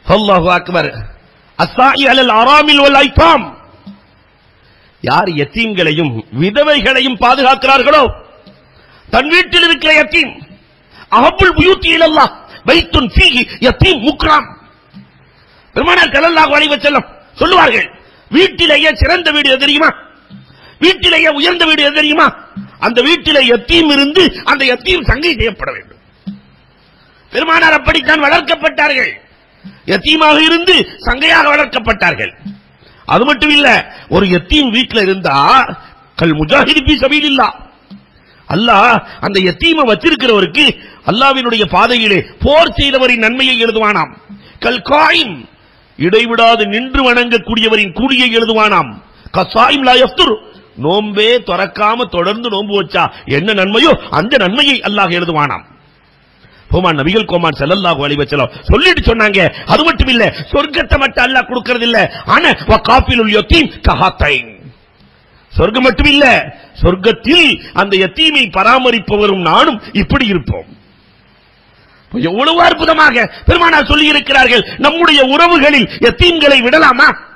அல்லாஹு அக்பர் அஸ்ஸாஇ அலல் அராமில் வல் ஐதாம் யார் யத்தீம்களையும் விதவைகளையும் பாதுகாக்கிறார்களோ தன் வீட்டில் இருக்கிற யத்தீம் அஹப்புல் புயூத்தி இலல்லாஹ் பைத்துன் ஃபீஹி யத்தீம் முக்ராம் பெருமானார் ஸல்லல்லாஹு அலைஹி வஸல்லம் சொல்லுவார்கள் வீட்டிலேயே சிறந்த வீடு எது தெரியுமா வீட்டிலேயே உயர்ந்த வீடு எது தெரியுமா அந்த வீட்டிலே யத்தீம் இருந்து அந்த யத்தீம் சங்கை செய்யப்பட வேண்டும் பெருமானார் அப்படித்தான் வளர்க்கப்பட்டார்கள் யத்தீமாக இருந்து சங்கையாக வளர்க்கப்பட்டார்கள் அது மட்டும் இல்ல ஒரு யத்தீம் வீட்ல இருந்தா கல் முஜாஹிதி பி சபீலில்லா அல்லாஹ் அந்த யத்தீமை வச்சிருக்கிறவருக்கு அல்லாவினுடைய பாதையிலே போர் செய்தவரின் நன்மையை எழுதுவானாம் கல் காயின் இடைவிடாது நின்று வணங்கக்கூடியவரின் கூலியை எழுதுவானாம் கசாயும் லா யஃப்துர் நோம்பே துறக்காம தொடர்ந்து நோன்பு வச்சா என்ன நன்மையோ அந்த நன்மையை அல்லாஹ் எழுதுவானாம் கோமான் நபிகள் கோமான் ஸல்லல்லாஹு அலைஹி வஸல்லம் சொல்லிட்டு சொன்னாங்க அது மட்டும் இல்ல சொர்க்கத்தை மட்டும் அல்லாஹ் கொடுக்கிறது இல்ல ஆனா வகாஃபிலுல் யத்தீம் கஹாத்தைன் சொர்க்கம் மட்டும் இல்ல சொர்க்கத்தில் அந்த யத்தீமை பராமரிப்பவரும் நானும் இப்படி இருப்போம் எவ்வளவு அற்புதமாக பெருமானார் சொல்லி இருக்கிறார்கள் நம்முடைய உறவுகளில் யத்தீம்களை விடலாமா